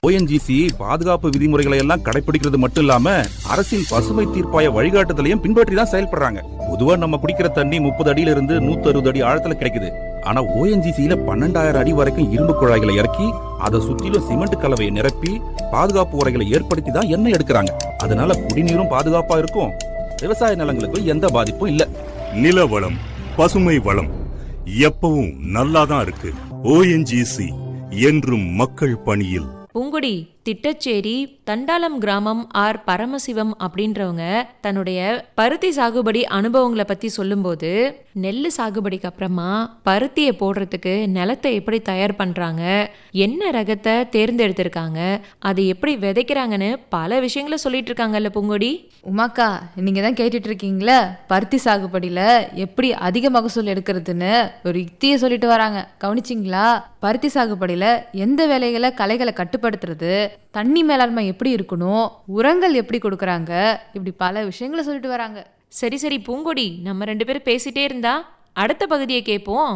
ONGC பாதுகாப்பு விதிமுறைகளை எல்லாம் கடைபிடிக்கிறது மட்டும் இல்லாம அரசின் பசுமை தீர்ப்பாய வழிகாட்டுதலையும் பின்பற்றி தான் செயல்படுறாங்க பொதுவா நம்ம குடிக்கிற தண்ணி முப்பது அடியில இருந்து நூத்தி அறுபது அடி ஆழத்துல கிடைக்குது ஆனா ஓஎன்ஜிசியில பன்னெண்டாயிரம் அடி வரைக்கும் இரும்பு குழாய்களை இறக்கி அதை சுத்திலும் சிமெண்ட் கலவையை நிரப்பி பாதுகாப்பு உரைகளை ஏற்படுத்தி தான் எண்ணெய் எடுக்கிறாங்க அதனால குடிநீரும் பாதுகாப்பா இருக்கும் விவசாய நிலங்களுக்கும் எந்த பாதிப்பும் இல்ல நில வளம் பசுமை வளம் எப்பவும் நல்லாதான் இருக்கு ஓஎன்ஜிசி என்றும் மக்கள் பணியில் பூங்குடி திட்டச்சேரி தண்டாலம் கிராமம் ஆர் பரமசிவம் அப்படின்றவங்க தன்னுடைய பருத்தி சாகுபடி அனுபவங்களை பத்தி சொல்லும்போது நெல் சாகுபடிக்கு அப்புறமா பருத்தியை போடுறதுக்கு நிலத்தை எப்படி தயார் பண்றாங்க என்ன ரகத்தை தேர்ந்தெடுத்திருக்காங்க அதை எப்படி விதைக்கிறாங்கன்னு பல விஷயங்களை சொல்லிட்டு இருக்காங்கல்ல பூங்குடி உமாக்கா நீங்க தான் கேட்டுட்டு இருக்கீங்களா பருத்தி சாகுபடியில எப்படி அதிக மகசூல் எடுக்கிறதுன்னு ஒரு யுக்தியை சொல்லிட்டு வராங்க கவனிச்சிங்களா பருத்தி சாகுபடியில எந்த வேலைகளை களைகளை கட்டுப்படுத்துறது தண்ணி மேலாண்மை எப்படி இருக்கணும் உரங்கள் எப்படி கொடுக்குறாங்க இப்படி பல விஷயங்களை சொல்லிட்டு வராங்க சரி சரி பூங்கொடி நம்ம ரெண்டு பேரும் பேசிட்டே இருந்தா அடுத்த பகுதியை கேட்போம்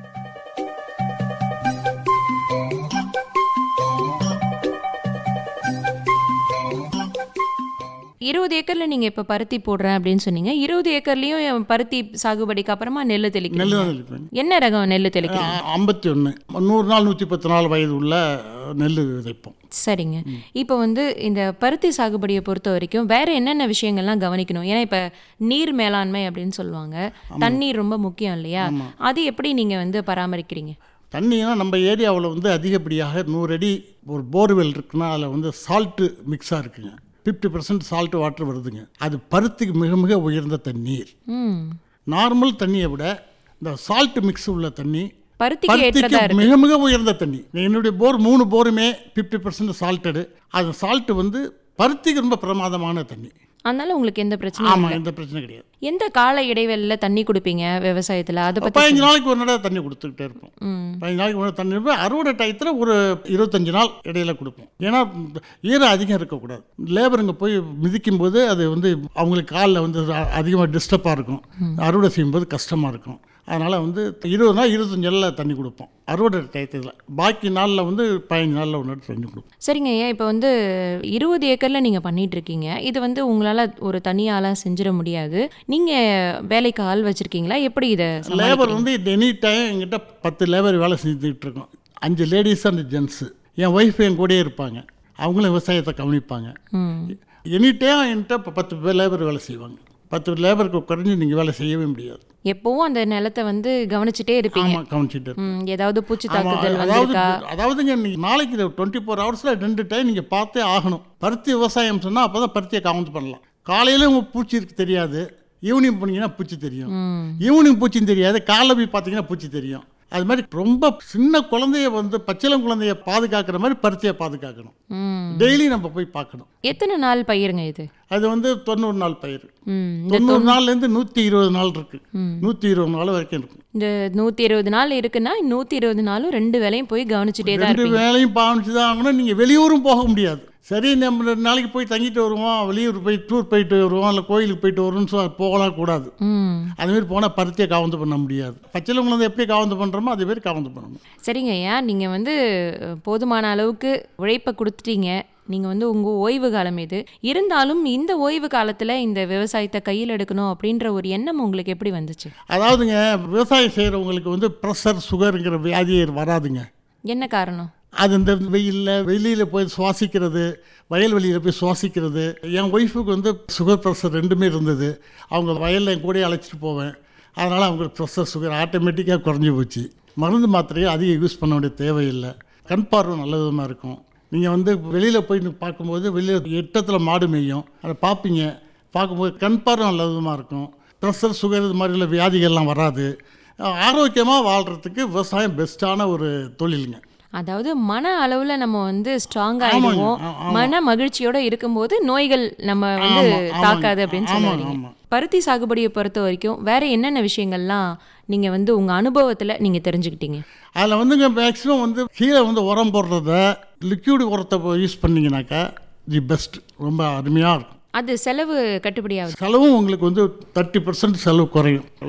இருபது ஏக்கர்ல நீங்க இப்ப பருத்தி போடுறேன் அப்படின்னு சொன்னீங்க இருபது ஏக்கர்லயும் பருத்தி சாகுபடிக்கு அப்புறமா நெல்லு நெல் தெளிக்கிறீங்க தான் தெளிப்பேன் என்ன ரகம் நெல்லு தெளிக்கிறீங்க ஐம்பத்தி ஒன்று நூறு நாள் நூற்றி பத்து நாள் வயது உள்ள நெல் விதைப்போம் சரிங்க இப்போ வந்து இந்த பருத்தி சாகுபடியை பொறுத்த வரைக்கும் வேற என்னென்ன விஷயங்கள்லாம் கவனிக்கணும் ஏன்னா இப்போ நீர் மேலாண்மை அப்படின்னு சொல்லுவாங்க தண்ணீர் ரொம்ப முக்கியம் இல்லையா அது எப்படி நீங்க வந்து பராமரிக்கிறீங்க தண்ணினா நம்ம ஏரியாவில் வந்து அதிகப்படியாக நூறு அடி ஒரு போர்வெல் இருக்குன்னா அதில் வந்து சால்ட்டு மிக்ஸாக இருக்குங்க ஃபிஃப்டி பர்சன்ட் சால்ட் வாட்டர் வருதுங்க அது பருத்திக்கு மிக மிக உயர்ந்த தண்ணீர் ம் நார்மல் தண்ணியை விட இந்த சால்ட் மிக்ஸ் உள்ள தண்ணி பருத்திக்கு ஏற்றதா பருத்திக்கு இருக்கு மிக மிக உயர்ந்த தண்ணி என்னுடைய போர் மூணு போருமே ஃபிஃப்டி பர்சன்ட் சால்ட்டடு அது சால்ட்டு வந்து பருத்திக்கு ரொம்ப பிரமாதமான தண்ணி அதனால உங்களுக்கு எந்த பிரச்சனையும் ஆமாம் இல்லை எந்த பிரச்சனை கிடையாது எந்த கால இடைவெளியில தண்ணி கொடுப்பீங்க விவசாயத்துல அதை பத்தி பதினஞ்சு சொல்லுங்க. நாளைக்கு ஒரு நடை தண்ணி கொடுத்துக்கிட்டே இருப்போம் ம் பதினஞ்சு நாளைக்கு ஒரு தண்ணி இருப்போம் அறுவடை டயத்தில் ஒரு இருபத்தஞ்சு நாள் இடையில கொடுப்போம் ஏன்னா ஈரம் அதிகம் இருக்கக்கூடாது லேபருங்க போய் மிதிக்கும் போது அது வந்து அவங்களுக்கு காலில் வந்து அதிகமாக டிஸ்டர்பாக இருக்கும் அறுவடை செய்யும்போது கஷ்டமாக இருக்கும் அதனால் வந்து இருபது நாள் இருபத்தஞ்சு நாளில் தண்ணி கொடுப்போம் அறுவடை டயத்தில் பாக்கி நாளில் வந்து பதினஞ்சு நாளில் ஒன்று தண்ணி கொடுப்போம் சரிங்க ஐயா இப்போ வந்து இருபது ஏக்கர்ல நீங்க பண்ணிட்டு இருக்கீங்க இது வந்து உங்களால ஒரு தனியால செஞ்சிட முடியாது நீங்க வேலைக்கு ஆள் வச்சிருக்கீங்களா எப்படி இதை லேபர் வந்து எனி டைம் எங்கிட்ட பத்து லேபர் வேலை செஞ்சுட்டு இருக்கோம் அஞ்சு லேடிஸ் அண்ட் ஜென்ஸு என் ஒய்ஃப் என் கூடயே இருப்பாங்க அவங்களும் விவசாயத்தை கவனிப்பாங்க ம் எனி டைம் என்கிட்ட இப்போ பத்து பேர் லேபர் வேலை செய்வாங்க பத்து லேபருக்கு குறைஞ்சி நீங்கள் வேலை செய்யவே முடியாது எப்பவும் அந்த நிலத்தை வந்து கவனிச்சுட்டே இருப்பீங்க ஆமாம் கவனிச்சிட்டு இருப்பேன். ம், ஏதாவது பூச்சி ஆமா, தாக்குதல் அதாவது வந்திருக்கா அதாவதுங்க நீங்கள் நாளைக்கு டுவெண்ட்டி ஃபோர் ஹவர்ஸில் ரெண்டு டைம் நீங்கள் பார்த்தே ஆகணும் பருத்தி விவசாயம் சொன்னால் அப்போ தான் பருத்தியை கவுண்ட் பண்ணலாம் காலையில் உங்கள் பூச்சி இருக்கு தெரியாது ஈவினிங் போனீங்கன்னா பூச்சி தெரியும் ம் ஈவினிங் பூச்சின்னு தெரியாது காலைல போய் பார்த்தீங்கன்னா பூச்சி தெரியும் அது மாதிரி ரொம்ப சின்ன குழந்தைய வந்து பச்சிளம் குழந்தைய பாதுகாக்கிற மாதிரி பருத்தியை பாதுகாக்கணும் ம் டெய்லி நம்ம போய் பார்க்கணும் எத்தனை நாள் பயிருங்க இது அது வந்து தொண்ணூறு நாள் பயிர் ம் இந்த தொண்ணூறு நாள்லேருந்து நூற்றி இருபது நாள் இருக்கு நூற்றி இருபது நாள் வரைக்கும் இருக்கும் இந்த நூத்தி இருபது நாள் இருக்குன்னா நூத்தி இருபது நாளும் ரெண்டு வேலையும் போய் கவனிச்சுட்டே தான் ரெண்டு இருப்பீங்க வேலையும் பாவனிச்சு தான் ஆகணும் நீங்கள் வெளியூரும் போக முடியாது சரி நம்ம ரெண்டு நாளைக்கு போய் தங்கிட்டு வருவோம் வெளியூர் போய் டூர் போயிட்டு வருவோம் இல்லை கோயிலுக்கு போயிட்டு வருவோம்னு சொல்ல போகலாம் கூடாது ம் அதுமாரி போனால் பருத்தியை காவந்து பண்ண முடியாது பச்சிலம் குழந்தை எப்படி காவந்து பண்ணுறோமோ அதே மாதிரி காவந்து பண்ணணும் சரிங்க ஐயா நீங்க வந்து அஹ், போதுமான அளவுக்கு உழைப்பை கொடுத்துட்டீங்க நீங்க வந்து உங்க ஓய்வு காலம் இது இருந்தாலும் இந்த ஓய்வு காலத்துல இந்த விவசாயத்தை கையில் எடுக்கணும் அப்படின்ற ஒரு எண்ணம் உங்களுக்கு எப்படி வந்துச்சு அதாவதுங்க விவசாயம் செய்கிறவங்களுக்கு வந்து ப்ரெஷர் சுகருங்கிற வியாதியே வராதுங்க என்ன காரணம் அது இந்த வெயிலில் வெளியில் போய் சுவாசிக்கிறது வயல்வெளியில் போய் சுவாசிக்கிறது என் ஒய்ஃபுக்கு வந்து சுகர் ப்ரெஷர் ரெண்டுமே இருந்தது அவங்க வயலில் என் கூடயே அழைச்சிட்டு போவேன் அதனால் அவங்களுக்கு ப்ரெஷர் சுகர் ஆட்டோமேட்டிக்காக குறைஞ்சி போச்சு மருந்து மாத்திரையை அதிகம் யூஸ் பண்ண வேண்டிய தேவையில்லை கண் பார்வை நல்ல விதமாக இருக்கும் நீங்கள் வந்து வெளியில் போய் பார்க்கும்போது வெளியில் எட்டத்தில் மாடு மேயும் அதை பார்ப்பீங்க பார்க்கும்போது கண் பார்வை நல்ல விதமாக இருக்கும் ப்ரெஷர் சுகர் இது மாதிரி உள்ள வியாதிகள்லாம் வராது ஆரோக்கியமாக வாழ்கிறதுக்கு விவசாயம் பெஸ்ட்டான ஒரு தொழிலுங்க அதாவது மன அளவுல நம்ம வந்து ஸ்ட்ராங் ஆமாங்க, ஆயிடுவோம் ஆ- ஆமா. மன மகிழ்ச்சியோட இருக்கும்போது நோய்கள் நம்ம வந்து ஆமா, ஆமாங்க. தாக்காது அப்படின்னு ஆமாங்க, சொல்லுவீங்க ஆமா. பருத்தி சாகுபடியை பொறுத்த வரைக்கும் வேற என்னென்ன விஷயங்கள்லாம் நீங்க வந்து உங்க அனுபவத்துல நீங்க தெரிஞ்சுக்கிட்டீங்க அதில் வந்துங்க மேக்ஸிமம் வந்து கீழே வந்து உரம் போடுறத லிக்யூட் உரத்தை யூஸ் பண்ணிங்கனாக்கா தி பெஸ்ட் ரொம்ப அருமையாக இருக்கும் அது செலவு கட்டுப்படியாகுது செலவும் உங்களுக்கு வந்து தேர்ட்டி பர்சன்ட் செலவு குறையும்